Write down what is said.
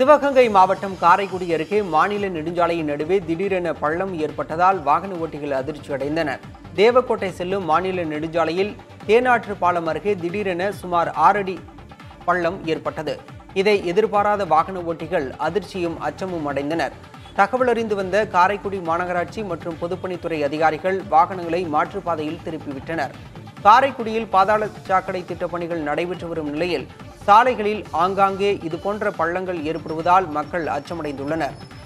சிவகங்கை மாவட்டம் காரைக்குடி அருகே மாநில நெடுஞ்சாலையின் நடுவே திடீரென பள்ளம் ஏற்பட்டதால் வாகன ஓட்டிகள் அதிர்ச்சி அடைந்தனர் தேவக்கோட்டை செல்லும் மாநில நெடுஞ்சாலையில் தேனாற்று பாலம் அருகே திடீரென சுமார் ஆறடி பள்ளம் ஏற்பட்டது இதை எதிர்பாராத வாகன ஓட்டிகள் அதிர்ச்சியும் அச்சமும் அடைந்தனர் தகவல் அறிந்து வந்த காரைக்குடி மாநகராட்சி மற்றும் பொதுப்பணித்துறை அதிகாரிகள் வாகனங்களை மாற்றுப்பாதையில் திருப்பிவிட்டனர் காரைக்குடியில் பாதாள சாக்கடை திட்டப் பணிகள் நடைபெற்று வரும் நிலையில் சாலைகளில் ஆங்காங்கே இதுபோன்ற பள்ளங்கள் ஏற்படுவதால் மக்கள் அச்சமடைந்துள்ளனர்